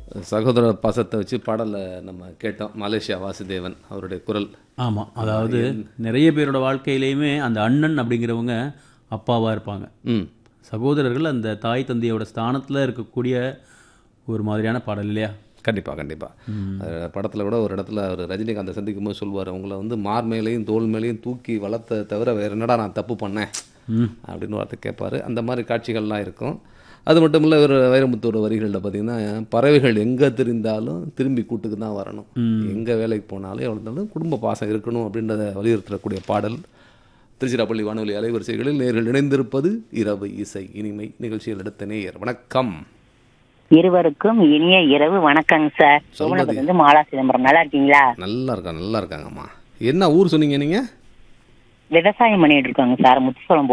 சகோதர பாசத்தை வச்சு பாடலை நம்ம கேட்டோம் மலேசியா வாசுதேவன் அவருடைய குரல் ஆமாம் அதாவது நிறைய பேரோட வாழ்க்கையிலையுமே அந்த அண்ணன் அப்படிங்கிறவங்க அப்பாவாக இருப்பாங்க ம் சகோதரர்கள் அந்த தாய் தந்தையோட ஸ்தானத்தில் இருக்கக்கூடிய ஒரு மாதிரியான பாடல் இல்லையா கண்டிப்பாக கண்டிப்பாக படத்தில் கூட ஒரு இடத்துல அவர் ரஜினிகாந்தை சந்திக்கும் போது சொல்லுவார் உங்களை வந்து மார் மேலேயும் தோல் மேலேயும் தூக்கி வளர்த்த தவிர வேறு என்னடா நான் தப்பு பண்ணேன் ம் அப்படின்னு வார்த்தை கேட்பாரு அந்த மாதிரி காட்சிகள்லாம் இருக்கும் அது மட்டும் இல்லை ஒரு வைரமுத்தோட வரிகளில் பார்த்தீங்கன்னா பறவைகள் எங்கே தெரிந்தாலும் திரும்பி கூட்டுக்கு தான் வரணும் எங்கே வேலைக்கு போனாலும் எவ்வளோ இருந்தாலும் குடும்ப பாசம் இருக்கணும் அப்படின்றத வலியுறுத்தக்கூடிய பாடல் திருச்சிராப்பள்ளி வானொலி அலைவரிசைகளில் நேர்கள் இணைந்திருப்பது இரவு இசை இனிமை நிகழ்ச்சியில் எடுத்த நேயர் வணக்கம் இருவருக்கும் இனிய இரவு வணக்கங்க சார் சோமனபுரம் இருந்து மாலா சிதம்பரம் நல்லா இருக்கீங்களா நல்லா இருக்காங்க நல்லா இருக்காங்கம்மா என்ன ஊர் சொன்னீங்க நீங்கள் விவசாயம் பண்ணிட்டு இருக்கோங்க சார் முத்துசோளம்